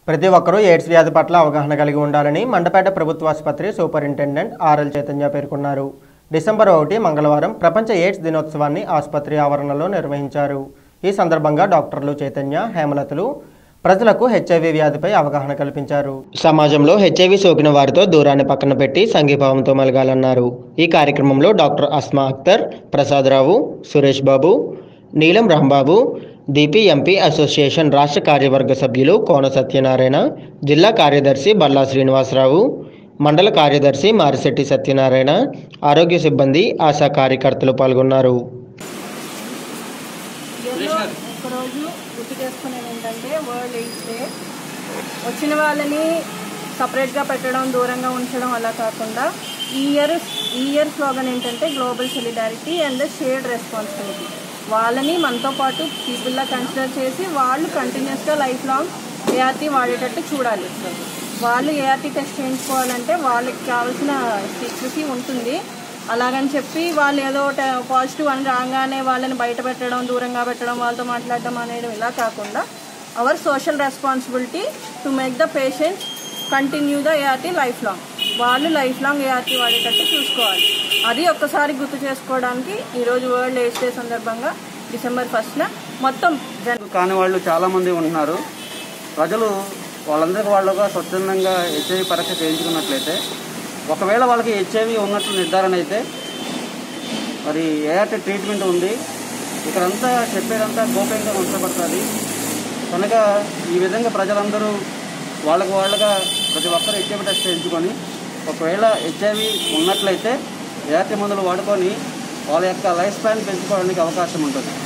ప్రతి ఒక్కరూ ఎయిడ్స్ వ్యాధి పట్ల అవగాహన కలిగి ఉండాలని మండపేట ప్రభుత్వ ఆసుపత్రి సూపరింటెండెంట్ ఆర్ఎల్ చైతన్య పేర్కొన్నారు డిసెంబర్ ఒకటి మంగళవారం ప్రపంచ ఎయిడ్స్ దినోత్సవాన్ని ఆసుపత్రి ఆవరణలో నిర్వహించారు ఈ సందర్భంగా డాక్టర్లు చైతన్య హేమలతలు ప్రజలకు హెచ్ఐవి వ్యాధిపై అవగాహన కల్పించారు సమాజంలో హెచ్ఐవి సోకిన వారితో దూరాన్ని పక్కన పెట్టి సంఘీభావంతో మెలగాలన్నారు ఈ కార్యక్రమంలో డాక్టర్ అస్మా అఖ్తర్ ప్రసాదరావు సురేష్ బాబు నీలం రాంబాబు డిపిఎంపీ అసోసియేషన్ రాష్ట్ర కార్యవర్గ సభ్యులు కోన సత్యనారాయణ జిల్లా కార్యదర్శి బల్లా శ్రీనివాసరావు మండల కార్యదర్శి మారిశెట్టి సత్యనారాయణ ఆరోగ్య సిబ్బంది ఆశా కార్యకర్తలు పాల్గొన్నారు ఇయర్లో ఒకరోజు గుర్తు చేసుకునేది ఏంటంటే వరల్డ్ ఎయిడ్స్ డే వచ్చిన వాళ్ళని సపరేట్గా పెట్టడం దూరంగా ఉంచడం అలా కాకుండా ఈ ఇయర్ ఈ ఇయర్ స్లోగన్ ఏంటంటే global solidarity and shared responsibility వాళ్ళని మనతో పాటు పీపుల్లా కన్సిడర్ చేసి వాళ్ళు కంటిన్యూస్గా లైఫ్ లాంగ్ ఏఆర్టీ వాడేటట్టు చూడాలి వాళ్ళు ఏఆర్టీ టెస్ట్ చేయించుకోవాలంటే వాళ్ళకి కావాల్సిన సీక్రసీ ఉంటుంది అలాగని చెప్పి వాళ్ళు ఏదో పాజిటివ్ అని రాగానే వాళ్ళని బయట పెట్టడం దూరంగా పెట్టడం వాళ్ళతో మాట్లాడడం అనేది ఇలా కాకుండా our social responsibility to make the patient continue the ART life long వాళ్ళు లైఫ్ లాంగ్ ఏఆర్టీ వాడేటట్టు చూసుకోవాలి అది ఒక్కసారి గుర్తు చేసుకోవడానికి ఈరోజు వరల్డ్ ఎయిడ్స్ డే సందర్భంగా డిసెంబర్ ఫస్ట్న మొత్తం జన కాని వాళ్ళు చాలామంది ఉంటున్నారు ప్రజలు వాళ్ళందరికీ వాళ్ళుగా స్వచ్ఛందంగా హెచ్ఐవి పరీక్ష చేయించుకున్నట్లయితే ఒకవేళ వాళ్ళకి హెచ్ఐవి ఉన్నట్లు నిర్ధారణ అయితే మరి ఏఆర్టీ ట్రీట్మెంట్ ఉంది ఇక్కడంతా చెప్పేదంతా గోప్యంగా ఉంచబడుతుంది కనుక ఈ విధంగా ప్రజలందరూ వాళ్ళకు వాళ్ళగా ప్రతి ఒక్కరు హెచ్ఐవి టెస్ట్ చేయించుకొని ఒకవేళ హెచ్ఐవి ఉన్నట్లయితే ఏఆర్టీ మందులు వాడుకొని వాళ్ళ యొక్క లైఫ్ స్పాన్ పెంచుకోవడానికి అవకాశం ఉంటుంది